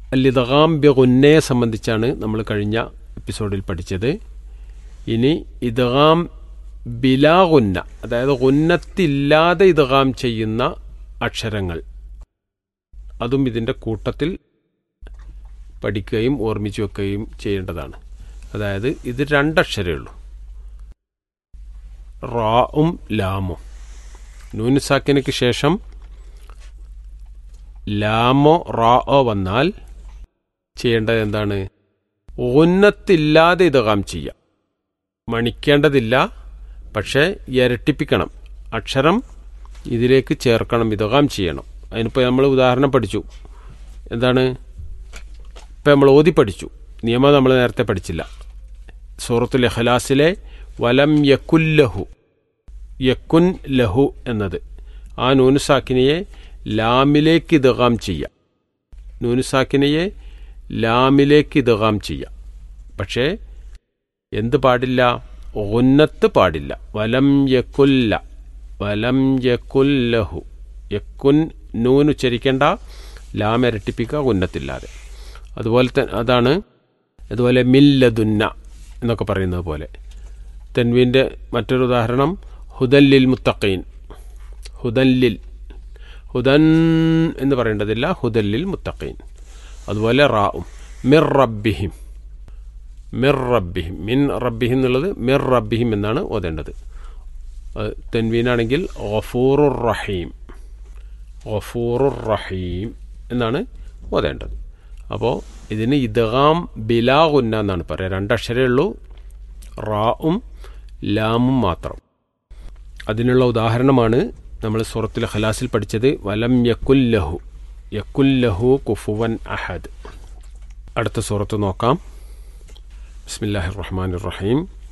അല്ലിദഗാം B ഗുന്നയെ സംബന്ധിച്ചാണ് നമ്മൾ കഴിഞ്ഞ എപ്പിസോഡിൽ പഠിച്ചത് ഇനി ഇദ്ഗാം ബിലാ ഗുന്ന അതായത് ഗുന്നത്തില്ലാതെ ഇദ്ഗാം ചെയ്യുന്ന അക്ഷരങ്ങൾ അതും ഇതിൻ്റെ കൂട്ടത്തിൽ പഠിക്കുകയും ഓർമ്മിച്ചു വെക്കുകയും ചെയ്യേണ്ടതാണ് അതായത് ഇത് രണ്ടക്ഷരമേ ഉള്ളൂ റാവും ലാമും നൂനുസാക്കിനക്ക് ശേഷം ലാമോ റാഓ വന്നാൽ ചെയ്യേണ്ടത് എന്താണ് ഉന്നത്തില്ലാതെ ഇതകാം ചെയ്യാം മണിക്കേണ്ടതില്ല പക്ഷേ ഇരട്ടിപ്പിക്കണം അക്ഷരം ഇതിലേക്ക് ചേർക്കണം ഇതകാം ചെയ്യണം അതിനിപ്പോൾ നമ്മൾ ഉദാഹരണം പഠിച്ചു എന്താണ് ഇപ്പം നമ്മൾ ഓതി പഠിച്ചു നിയമം നമ്മൾ നേരത്തെ പഠിച്ചില്ല സൂറത്തുൽ ഇഖ്ലാസിലെ വലം യക്കുല്ലഹു യക്കുൻ ലഹു എന്നത് ആ നൂനുസാക്കിനെയെ ലാമിലേക്ക് ഇതകാം ചെയ്യാം നൂനുസാക്കിനെയെ ലാമിലേക്ക് ഇതകാം ചെയ്യാം പക്ഷേ എന്ത് പാടില്ല ഒന്നത്ത് പാടില്ല വലം യക്കുല്ല വലം യക്കുല്ലഹു യക്കുൻ നൂൻ ഉച്ചരിക്കേണ്ട ലാം ഇരട്ടിപ്പിക്കുക ഉന്നത്തില്ലാതെ അതുപോലെ തന്നെ അതാണ് അതുപോലെ മില്ലതുന്ന എന്നൊക്കെ പറയുന്നത് പോലെ തെൻവീൻ്റെ മറ്റൊരു ഉദാഹരണം ഹുദല്ലിൽ മുത്തഖീൻ ഹുദല്ലിൽ ഹുദൻ എന്ന് പറയേണ്ടതില്ല ഹുദല്ലിൽ മുത്തഖീൻ അതുപോലെ റാവും മിർ റബ്ബിഹിം മിർ റബ്ബിഹിം മിൻ റബ്ബിഹിം എന്നുള്ളത് മിർ റബ്ബിഹിം എന്നാണ് ഓതേണ്ടത് തെൻവീനാണെങ്കിൽ ഗഫൂറുർ റഹീം ഗഫൂറുർ റഹീം എന്നാണ് ഓതേണ്ടത് അപ്പോൾ ഇതിന് ഇദ്ഗാം ബിലാ ഗുന്ന എന്നാണ് പറയുക രണ്ടക്ഷരേ ഉള്ളൂ റാവും ലാമും മാത്രം അതിനുള്ള ഉദാഹരണമാണ് നമ്മൾ സൂറത്തിൽ ഖലാസിൽ പഠിച്ചത് വലം യക്കുല്ലഹു യക്കുല്ലഹു കുഫുവൻ അഹദ് അടുത്ത സൂറത്ത് നോക്കാം ബിസ്മില്ലാഹി റഹ്മാൻ റഹീം